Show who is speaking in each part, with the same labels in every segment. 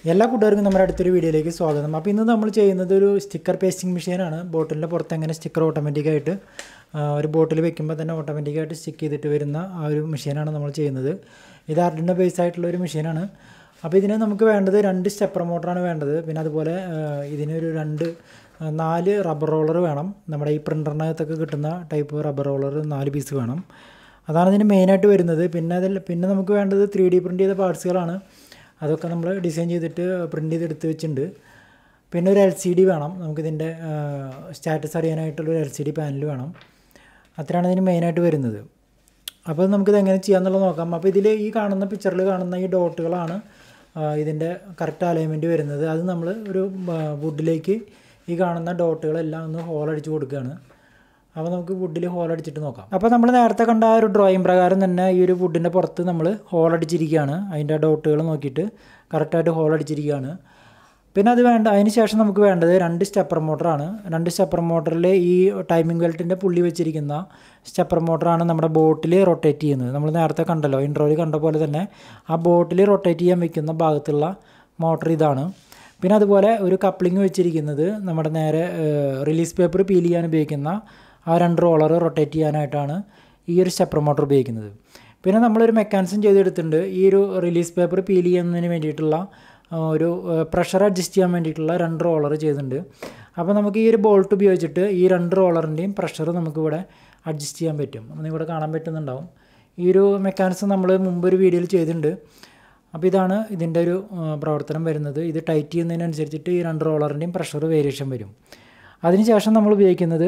Speaker 1: എല്ലാ കൂട്ടുകാർക്കും നമ്മുടെ അടുത്തൊരു വീഡിയോയിലേക്ക് സ്വാഗതം അപ്പോൾ ഇന്ന് നമ്മൾ ചെയ്യുന്നത് ഒരു സ്റ്റിക്കർ പേസ്റ്റിംഗ് മെഷീനാണ് ബോട്ടിലിൻ്റെ പുറത്ത് എങ്ങനെ സ്റ്റിക്കർ ഓട്ടോമാറ്റിക്കായിട്ട് ഒരു ബോട്ടിൽ വെക്കുമ്പോൾ തന്നെ ഓട്ടോമാറ്റിക്കായിട്ട് സ്റ്റിക്ക് ചെയ്തിട്ട് വരുന്ന ആ ഒരു മെഷീനാണ് നമ്മൾ ചെയ്യുന്നത് ഇത് ആർഡിൻ്റെ ബേസ് ആയിട്ടുള്ള ഒരു മെഷീനാണ് അപ്പോൾ ഇതിന് നമുക്ക് വേണ്ടത് രണ്ട് സ്റ്റെപ്പർ മോട്ടറാണ് വേണ്ടത് പിന്നെ അതുപോലെ ആ, ഇതിനൊരു രണ്ട് ആ, നാല് റബ്ബർ റോളർ വേണം നമ്മുടെ ഈ പ്രിൻ്ററിനകത്തൊക്കെ കിട്ടുന്ന ടൈപ്പ് റബ്ബർ റോളർ നാല് പീസ് വേണം അതാണ് ഇതിന് മെയിനായിട്ട് വരുന്നത് പിന്നെ അതിൽ പിന്നെ നമുക്ക് വേണ്ടത് ത്രീ ഡി പ്രിൻ്റ് ചെയ്ത പാർട്സുകളാണ് അതൊക്കെ നമ്മൾ ഡിസൈൻ ചെയ്തിട്ട് പ്രിൻ്റ് ചെയ്ത് എടുത്ത് വെച്ചിട്ടുണ്ട് പിന്നെ ഒരു എൽ സി ഡി വേണം നമുക്കിതിൻ്റെ സ്റ്റാറ്റസ് അറിയാനായിട്ടുള്ള ഒരു എൽ സി ഡി പാനൽ വേണം അത്രയാണ് ഇതിന് മെയിനായിട്ട് വരുന്നത് അപ്പോൾ നമുക്കിത് എങ്ങനെ ചെയ്യാമെന്നുള്ളത് നോക്കാം അപ്പോൾ ഇതിൽ ഈ കാണുന്ന പിക്ചറിൽ കാണുന്ന ഈ ഡോട്ടുകളാണ് ആ, ഇതിൻ്റെ കറക്റ്റ് അലൈൻമെൻറ്റ് വരുന്നത് അത് നമ്മൾ ഒരു വുഡിലേക്ക് ഈ കാണുന്ന ഡോട്ടുകളെല്ലാം ഒന്ന് ഹോൾ അടിച്ച് കൊടുക്കുകയാണ് അപ്പോൾ നമുക്ക് വുഡിൽ ഹോൾ അടിച്ചിട്ട് നോക്കാം അപ്പോൾ നമ്മൾ നേരത്തെ കണ്ട ആ ഒരു ഡ്രോയിങ് പ്രകാരം തന്നെ ഈ ഒരു വുഡിൻ്റെ പുറത്ത് നമ്മൾ ഹോൾ അടിച്ചിരിക്കുകയാണ് അതിൻ്റെ ഡോട്ടുകൾ നോക്കിയിട്ട് കറക്റ്റായിട്ട് ഹോൾ അടിച്ചിരിക്കുകയാണ് പിന്നെ അത് വേണ്ട അതിന് ശേഷം നമുക്ക് വേണ്ടത് രണ്ട് സ്റ്റെപ്പർ മോട്ടറാണ് രണ്ട് സ്റ്റെപ്പർ മോട്ടറിൽ ഈ ടൈമിംഗ് ബെൽറ്റിൻ്റെ പുള്ളി വെച്ചിരിക്കുന്ന സ്റ്റെപ്പർ മോട്ടറാണ് നമ്മുടെ ബോട്ടിൽ റൊട്ടേറ്റ് ചെയ്യുന്നത് നമ്മൾ നേരത്തെ കണ്ടല്ലോ ഇൻട്രോയിൽ കണ്ട പോലെ തന്നെ ആ ബോട്ടിൽ റൊട്ടേറ്റ് ചെയ്യാൻ വെക്കുന്ന ഭാഗത്തുള്ള മോട്ടർ ഇതാണ് പിന്നെ അതുപോലെ ഒരു കപ്ലിംഗ് വെച്ചിരിക്കുന്നത് നമ്മുടെ നേരെ റിലീസ് പേപ്പർ പീൽ ചെയ്യാൻ ഉപയോഗിക്കുന്ന ആ രണ്ട് റോളർ റൊട്ടേറ്റ് ചെയ്യാനായിട്ടാണ് ഈ ഒരു സ്റ്റെപ്പർ മോട്ടർ ഉപയോഗിക്കുന്നത് പിന്നെ നമ്മളൊരു മെക്കാനിസം ചെയ്തെടുത്തിട്ടുണ്ട് ഈ ഒരു റിലീസ് പേപ്പർ പീൽ ചെയ്യുന്നതിന് വേണ്ടിയിട്ടുള്ള ആ, ഒരു പ്രഷർ അഡ്ജസ്റ്റ് ചെയ്യാൻ വേണ്ടിയിട്ടുള്ള രണ്ട് റോളർ ചെയ്തിട്ടുണ്ട് അപ്പോൾ നമുക്ക് ഈ ഒരു ബോൾട്ട് ഉപയോഗിച്ചിട്ട് ഈ രണ്ട് റോളറിൻ്റെയും പ്രഷർ നമുക്കിവിടെ അഡ്ജസ്റ്റ് ചെയ്യാൻ പറ്റും അപ്പോൾ ഇവിടെ കാണാൻ പറ്റുന്നുണ്ടാവും ഈ ഒരു മെക്കാനിസം നമ്മൾ മുമ്പ് ഒരു വീഡിയോയിൽ ചെയ്തിട്ടുണ്ട് അപ്പോൾ ഇതാണ് ഇതിൻ്റെ ഒരു ആ, പ്രവർത്തനം വരുന്നത് ഇത് ടൈറ്റ് ചെയ്യുന്നതിനനുസരിച്ചിട്ട് ഈ രണ്ട് റോളറിൻ്റെയും പ്രഷർ വേരിയേഷൻ വരും അതിനുശേഷം നമ്മൾ ഉപയോഗിക്കുന്നത്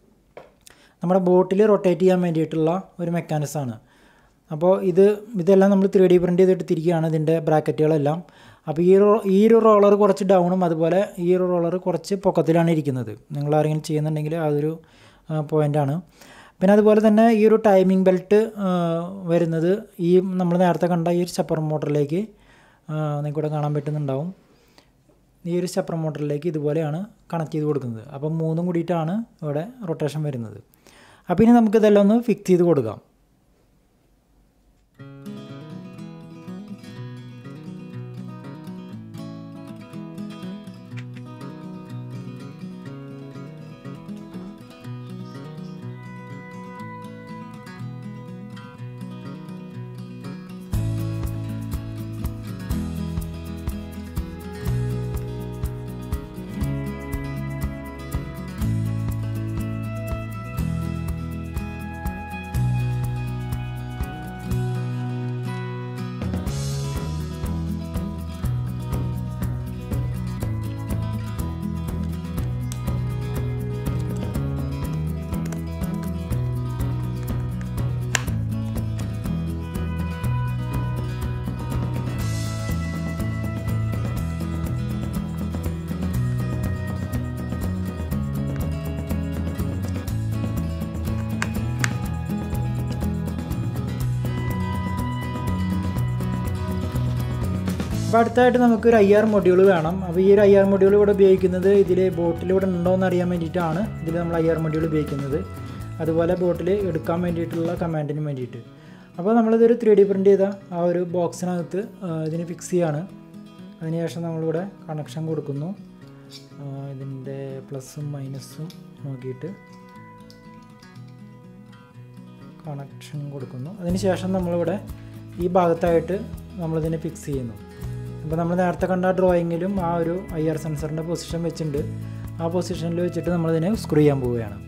Speaker 1: നമ്മുടെ ബോട്ടിൽ റൊട്ടേറ്റ് ചെയ്യാൻ വേണ്ടിയിട്ടുള്ള ഒരു മെക്കാനിസമാണ് അപ്പോൾ ഇത് ഇതെല്ലാം നമ്മൾ ത്രീ ഡി പ്രിൻ്റ് ചെയ്തെടുത്തിരിക്കുകയാണ് ഇതിൻ്റെ ബ്രാക്കറ്റുകളെല്ലാം അപ്പോൾ ഈ റോ ഈ ഒരു റോളർ കുറച്ച് ഡൗണും അതുപോലെ ഈ ഒരു റോളർ കുറച്ച് പൊക്കത്തിലാണ് ഇരിക്കുന്നത് നിങ്ങൾ ആരെങ്കിലും ചെയ്യുന്നുണ്ടെങ്കിൽ അതൊരു പോയിൻ്റാണ് പിന്നെ അതുപോലെ തന്നെ ഈ ഒരു ടൈമിംഗ് ബെൽറ്റ് വരുന്നത് ഈ നമ്മൾ നേരത്തെ കണ്ട ഈ ഒരു സ്റ്റെപ്പർ മോട്ടറിലേക്ക് നിങ്ങൾക്കിവിടെ കാണാൻ പറ്റുന്നുണ്ടാവും ഈ ഒരു സ്റ്റെപ്പർ മോട്ടറിലേക്ക് ഇതുപോലെയാണ് കണക്ട് ചെയ്ത് കൊടുക്കുന്നത് അപ്പം മൂന്നും കൂടിയിട്ടാണ് ഇവിടെ റൊട്ടേഷൻ വരുന്നത് അപ്പോൾ ഇനി നമുക്കിതെല്ലാം ഒന്ന് ഫിക്സ് ചെയ്ത് കൊടുക്കാം അപ്പോൾ അടുത്തായിട്ട് നമുക്കൊരു ഐ ആർ മൊഡ്യൂൾ വേണം അപ്പോൾ ഈ ഒരു ഐ ആർ മൊഡ്യൂൾ ഇവിടെ ഉപയോഗിക്കുന്നത് ഇതിൽ ബോട്ടിൽ ഇവിടെ ഉണ്ടോ എന്ന് അറിയാൻ വേണ്ടിയിട്ടാണ് ഇതിൽ നമ്മൾ ഐ ആർ മൊഡ്യൂൾ ഉപയോഗിക്കുന്നത് അതുപോലെ ബോട്ടിൽ എടുക്കാൻ വേണ്ടിയിട്ടുള്ള കമാൻഡിന് വേണ്ടിയിട്ട് അപ്പോൾ നമ്മളിതൊരു ത്രീ ഡി പ്രിൻ്റ് ചെയ്ത ആ ഒരു ബോക്സിനകത്ത് ആ, ഇതിന് ഫിക്സ് ചെയ്യാണ് അതിനുശേഷം നമ്മളിവിടെ കണക്ഷൻ കൊടുക്കുന്നു ആ, ഇതിൻ്റെ പ്ലസും മൈനസും നോക്കിയിട്ട് കണക്ഷൻ കൊടുക്കുന്നു അതിനുശേഷം നമ്മളിവിടെ ഈ ഭാഗത്തായിട്ട് നമ്മളിതിനെ ഫിക്സ് ചെയ്യുന്നു അപ്പോൾ നമ്മൾ നേരത്തെ കണ്ട ഡ്രോയിങ്ങിലും ആ ഒരു ഐ ആർ സെൻസറിൻ്റെ പൊസിഷൻ വെച്ചിട്ടുണ്ട് ആ പൊസിഷനിൽ വെച്ചിട്ട് നമ്മളിതിനെ സ്ക്രൂ ചെയ്യാൻ പോവുകയാണ്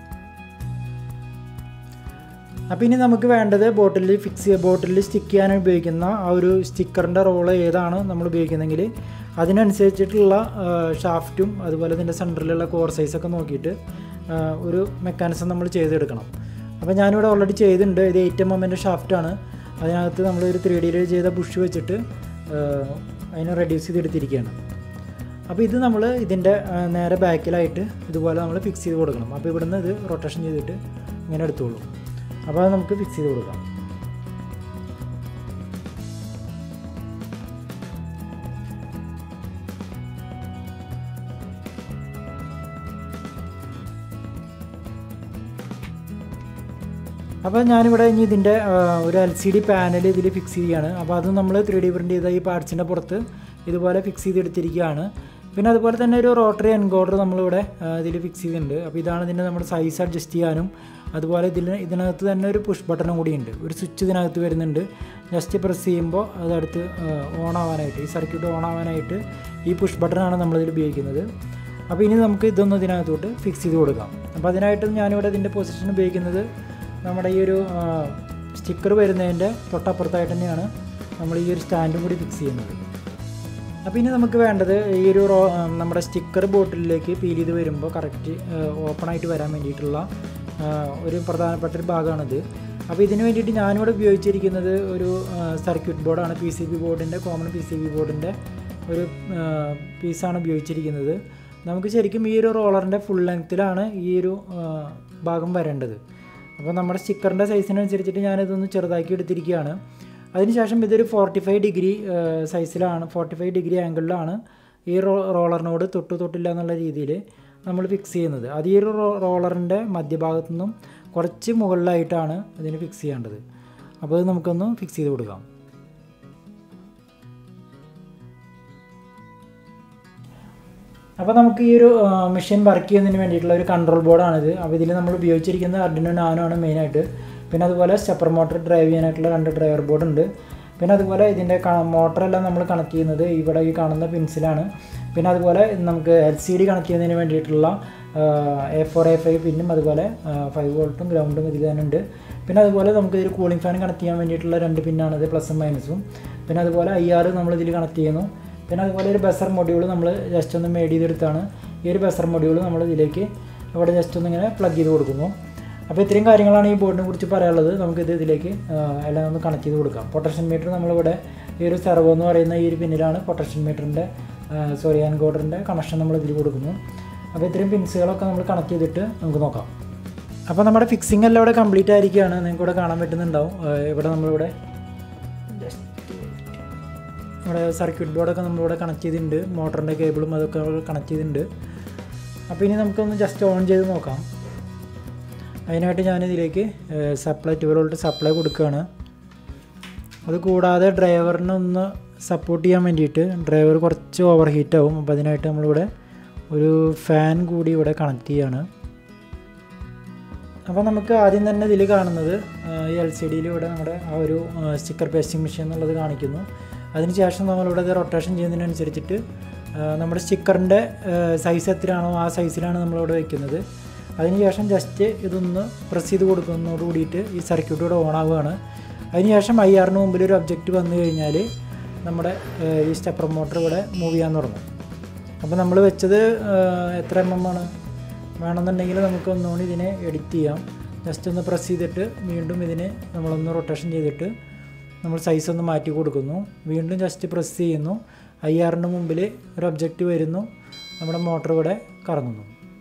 Speaker 1: അപ്പോൾ ഇനി നമുക്ക് വേണ്ടത് ബോട്ടിലിൽ ഫിക്സ് ചെയ്യുക ബോട്ടിലിൽ സ്റ്റിക്ക് ചെയ്യാൻ ഉപയോഗിക്കുന്ന ആ ഒരു സ്റ്റിക്കറിൻ്റെ റോള് ഏതാണ് നമ്മൾ ഉപയോഗിക്കുന്നതെങ്കിൽ അതിനനുസരിച്ചിട്ടുള്ള ഷാഫ്റ്റും അതുപോലെ ഇതിൻ്റെ സെൻറ്ററിലുള്ള കോർ സൈസൊക്കെ നോക്കിയിട്ട് ആ, ഒരു മെക്കാനിസം നമ്മൾ ചെയ്തെടുക്കണം അപ്പോൾ ഞാനിവിടെ ഓൾറെഡി ചെയ്തിട്ടുണ്ട് ഇത് എയ്റ്റ് എം എമ്മിൻ്റെ ഷാഫ്റ്റാണ് അതിനകത്ത് നമ്മൾ ഒരു ത്രീ ഡിയിൽ ചെയ്ത ബുഷ് വെച്ചിട്ട് ആ, അതിനെ റെഡ്യൂസ് ചെയ്തെടുത്തിരിക്കുകയാണ് അപ്പോൾ ഇത് നമ്മൾ ഇതിൻ്റെ ആ, നേരെ ബാക്കിലായിട്ട് ഇതുപോലെ നമ്മൾ ഫിക്സ് ചെയ്ത് കൊടുക്കണം അപ്പോൾ ഇവിടുന്ന് ഇത് റൊട്ടേഷൻ ചെയ്തിട്ട് ഇങ്ങനെ എടുത്തോളൂ അപ്പോൾ അത് നമുക്ക് ഫിക്സ് ചെയ്ത് കൊടുക്കാം അപ്പോൾ ഞാനിവിടെ ഇനി ഇതിൻ്റെ ആ, ഒരു എൽ സി ഡി പാനൽ ഇതിൽ ഫിക്സ് ചെയ്യുകയാണ് അപ്പോൾ അത് നമ്മൾ ത്രീ ഡി പ്രിൻ്റ് ചെയ്ത ഈ പാർട്സിൻ്റെ പുറത്ത് ഇതുപോലെ ഫിക്സ് ചെയ്തെടുത്തിരിക്കുകയാണ് പിന്നെ അതുപോലെ തന്നെ ഒരു റോട്ടറി എൻകോഡർ നമ്മളിവിടെ ഇതിൽ ഫിക്സ് ചെയ്തിട്ടുണ്ട് അപ്പോൾ ഇതാണ് ഇതിൻ്റെ നമ്മുടെ സൈസ് അഡ്ജസ്റ്റ് ചെയ്യാനും അതുപോലെ ഇതിൽ ഇതിനകത്ത് തന്നെ ഒരു പുഷ് ബട്ടണും കൂടിയുണ്ട് ഒരു സ്വിച്ച് ഇതിനകത്ത് വരുന്നുണ്ട് ജസ്റ്റ് പ്രസ് ചെയ്യുമ്പോൾ അതടുത്ത് ഓൺ ആവാനായിട്ട് ഈ സർക്യൂട്ട് ഓൺ ആവാനായിട്ട് ഈ പുഷ് ബട്ടണാണ് നമ്മളിതിൽ ഉപയോഗിക്കുന്നത് അപ്പോൾ ഇനി നമുക്ക് ഇതൊന്ന് ഇതിനകത്തോട്ട് ഫിക്സ് ചെയ്ത് കൊടുക്കാം അപ്പോൾ അതിനായിട്ട് ഞാനിവിടെ ഇതിൻ്റെ പൊസിഷൻ ഉപയോഗിക്കുന്നത് നമ്മുടെ ഈ ഒരു സ്റ്റിക്കർ വരുന്നതിൻ്റെ തൊട്ടപ്പുറത്തായിട്ട് തന്നെയാണ് നമ്മൾ ഈ ഒരു സ്റ്റാൻഡും കൂടി ഫിക്സ് ചെയ്യുന്നത് അപ്പോൾ ഇനി നമുക്ക് വേണ്ടത് ഈ ഒരു റോ നമ്മുടെ സ്റ്റിക്കർ ബോട്ടിലേക്ക് പീൽ ചെയ്ത് വരുമ്പോൾ കറക്റ്റ് ഓപ്പൺ ആയിട്ട് വരാൻ വേണ്ടിയിട്ടുള്ള ഒരു പ്രധാനപ്പെട്ട ഒരു ഭാഗമാണിത് അപ്പോൾ ഇതിന് വേണ്ടിയിട്ട് ഞാനിവിടെ ഉപയോഗിച്ചിരിക്കുന്നത് ഒരു സർക്യൂട്ട് ബോർഡാണ് പി സി ബി ബോർഡിൻ്റെ കോമൺ പി സി ബി ബോർഡിൻ്റെ ഒരു പീസാണ് ഉപയോഗിച്ചിരിക്കുന്നത് നമുക്ക് ശരിക്കും ഈ ഒരു റോളറിൻ്റെ ഫുൾ ലെങ്ത്തിലാണ് ഈ ഒരു ഭാഗം വരേണ്ടത് അപ്പോൾ നമ്മുടെ സ്റ്റിക്കറിൻ്റെ സൈസിനനുസരിച്ചിട്ട് ഞാനിതൊന്ന് ചെറുതാക്കി എടുത്തിരിക്കുകയാണ് അതിനുശേഷം ഇതൊരു ഫോർട്ടി ഫൈവ് ഡിഗ്രി സൈസിലാണ് ഫോർട്ടി ഫൈവ് ഡിഗ്രി ആംഗിളിലാണ് ഈ റോ റോളറിനോട് തൊട്ട് തൊട്ടില്ല എന്നുള്ള രീതിയിൽ നമ്മൾ ഫിക്സ് ചെയ്യുന്നത് അത് ഈ ഒരു റോളറിൻ്റെ മധ്യഭാഗത്തു നിന്നും കുറച്ച് മുകളിലായിട്ടാണ് ഇതിന് ഫിക്സ് ചെയ്യേണ്ടത് അപ്പോൾ അത് നമുക്കൊന്ന് ഫിക്സ് ചെയ്ത് കൊടുക്കാം അപ്പോൾ നമുക്ക് ഈ ഒരു മെഷീൻ വർക്ക് ചെയ്യുന്നതിന് വേണ്ടിയിട്ടുള്ള ഒരു കൺട്രോൾ ബോർഡാണിത് അപ്പോൾ ഇതിൽ നമ്മൾ ഉപയോഗിച്ചിരിക്കുന്നത് അർഡിനോ നാനോ ആണ് മെയിനായിട്ട് പിന്നെ അതുപോലെ സ്റ്റെപ്പർ മോട്ടർ ഡ്രൈവ് ചെയ്യാനായിട്ടുള്ള രണ്ട് ഡ്രൈവർ ബോർഡ് ഉണ്ട് പിന്നെ അതുപോലെ ഇതിൻ്റെ മോട്ടറെല്ലാം നമ്മൾ കണക്ട് ചെയ്യുന്നത് ഇവിടെ ഈ കാണുന്ന പിൻസിലാണ് പിന്നെ അതുപോലെ നമുക്ക് എൽ സി ഡി കണക്ട് ചെയ്യുന്നതിന് വേണ്ടിയിട്ടുള്ള എ ഫോർ എ ഫൈവ് പിന്നും അതുപോലെ ഫൈവ് വോൾട്ടും ഗ്രൗണ്ടും ഇതിൽ തന്നെ ഉണ്ട് പിന്നെ അതുപോലെ നമുക്ക് ഇതിൽ കൂളിംഗ് ഫാൻ കണക്ട് ചെയ്യാൻ വേണ്ടിയിട്ടുള്ള രണ്ട് പിന്നാണിത് പ്ലസും മൈനസും പിന്നെ അതുപോലെ ഐ ആർ നമ്മൾ ഇതിൽ കണക്ട് ചെയ്യുന്നു പിന്നെ അതുപോലെ ഒരു ബസർ മൊഡ്യൂൾ നമ്മൾ ജസ്റ്റ് ഒന്ന് മേഡ് ചെയ്തെടുത്താണ് ഈ ഒരു ബസർ മൊഡ്യൂൾ നമ്മൾ ഇതിലേക്ക് ഇവിടെ ജസ്റ്റ് ഒന്ന് ഇങ്ങനെ പ്ലഗ് ചെയ്ത് കൊടുക്കുന്നു അപ്പോൾ ഇത്രയും കാര്യങ്ങളാണ് ഈ ബോർഡിനെ കുറിച്ച് പറയാനുള്ളത് നമുക്കിത് ഇതിലേക്ക് എല്ലാം ഒന്ന് കണക്ട് ചെയ്ത് കൊടുക്കാം പൊട്ടൻഷ്യൻ മീറ്റർ നമ്മളിവിടെ ഈ ഒരു സെർവോ എന്ന് പറയുന്ന ഈ ഒരു പിന്നിലാണ് പൊട്ടൻഷ്യൻ മീറ്ററിൻ്റെ സോറി ആൻകോഡറിൻ്റെ കണക്ഷൻ നമ്മൾ ഇതിൽ കൊടുക്കുന്നു അപ്പോൾ ഇത്രയും പിൻസുകളൊക്കെ നമ്മൾ കണക്ട് ചെയ്തിട്ട് നമുക്ക് നോക്കാം അപ്പോൾ നമ്മുടെ ഫിക്സിംഗ് എല്ലാം ഇവിടെ കംപ്ലീറ്റ് ആയിരിക്കുകയാണ് നിങ്ങൾക്ക് ഇവിടെ കാണാൻ പറ്റുന്നുണ്ടാവും ഇവിടെ നമ്മളിവിടെ നമ്മുടെ സർക്യൂട്ട് ബോർഡൊക്കെ നമ്മളിവിടെ കണക്ട് ചെയ്തിട്ടുണ്ട് മോട്ടറിൻ്റെ കേബിളും അതൊക്കെ കണക്ട് ചെയ്തിട്ടുണ്ട് അപ്പോൾ ഇനി നമുക്കൊന്ന് ജസ്റ്റ് ഓൺ ചെയ്ത് നോക്കാം അതിനായിട്ട് ഞാനിതിലേക്ക് സപ്ലൈ ട്വൽവ് വോൾട്ട് സപ്ലൈ കൊടുക്കുകയാണ് അത് കൂടാതെ ഡ്രൈവറിനെ ഒന്ന് സപ്പോർട്ട് ചെയ്യാൻ വേണ്ടിയിട്ട് ഡ്രൈവർ കുറച്ച് ഓവർ ഹീറ്റ് ആവും അപ്പോൾ അതിനായിട്ട് നമ്മളിവിടെ ഒരു ഫാൻ കൂടി ഇവിടെ കണക്ട് ചെയ്യാണ് അപ്പോൾ നമുക്ക് ആദ്യം തന്നെ ഇതിൽ കാണുന്നത് ഈ എൽ സി ഡിയിൽ ഇവിടെ നമ്മുടെ ആ ഒരു സ്റ്റിക്കർ പേസ്റ്റിംഗ് മെഷീൻ എന്നുള്ളത് കാണിക്കുന്നു അതിനുശേഷം നമ്മളിവിടെ ഇത് റൊട്ടേഷൻ ചെയ്യുന്നതിനനുസരിച്ചിട്ട് നമ്മുടെ സ്റ്റിക്കറിൻ്റെ സൈസ് എത്രയാണോ ആ സൈസിലാണ് നമ്മളിവിടെ വയ്ക്കുന്നത് അതിനുശേഷം ജസ്റ്റ് ഇതൊന്ന് പ്രസ് ചെയ്ത് കൊടുക്കുന്നതോട് കൂടിയിട്ട് ഈ സർക്യൂട്ട് ഇവിടെ ഓൺ ആവുകയാണ് അതിനുശേഷം ഐ ആറിന് മുമ്പിൽ ഒരു ഒബ്ജക്റ്റ് വന്നു കഴിഞ്ഞാൽ നമ്മുടെ ഈ സ്റ്റെപ്പർ മോട്ടർ ഇവിടെ മൂവ് ചെയ്യാൻ തുടങ്ങും അപ്പോൾ നമ്മൾ വെച്ചത് എത്ര എം എം ആണ് വേണമെന്നുണ്ടെങ്കിൽ നമുക്ക് ഒന്നുകൂടി ഇതിനെ എഡിറ്റ് ചെയ്യാം ജസ്റ്റ് ഒന്ന് പ്രസ് ചെയ്തിട്ട് വീണ്ടും ഇതിനെ നമ്മളൊന്ന് റൊട്ടേഷൻ ചെയ്തിട്ട് നമ്മൾ സൈസ് ഒന്ന് മാറ്റി കൊടുക്കുന്നു വീണ്ടും ജസ്റ്റ് പ്രസ് ചെയ്യുന്നു ഐ ആറിന് മുമ്പിൽ ഒരു ഒബ്ജക്റ്റ് വരുന്നു നമ്മുടെ മോട്ടർ ഇവിടെ കറങ്ങുന്നു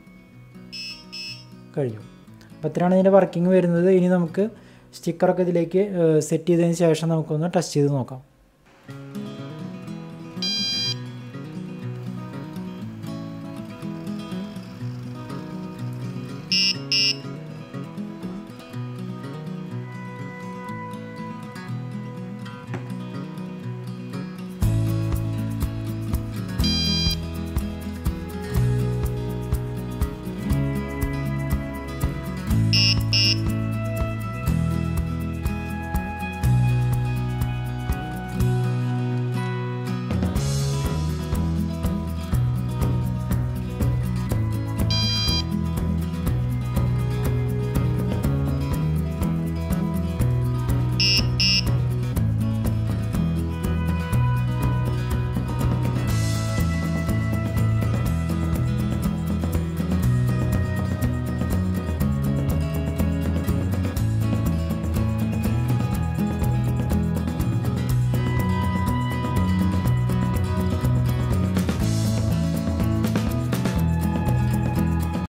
Speaker 1: കഴിഞ്ഞു അപ്പോൾ ഇത്രയാണ് ഇതിൻ്റെ വർക്കിംഗ് വരുന്നത് ഇനി നമുക്ക് സ്റ്റിക്കറൊക്കെ ഇതിലേക്ക് സെറ്റ് ചെയ്തതിന് ശേഷം നമുക്കൊന്ന് ടെസ്റ്റ് ചെയ്ത് നോക്കാം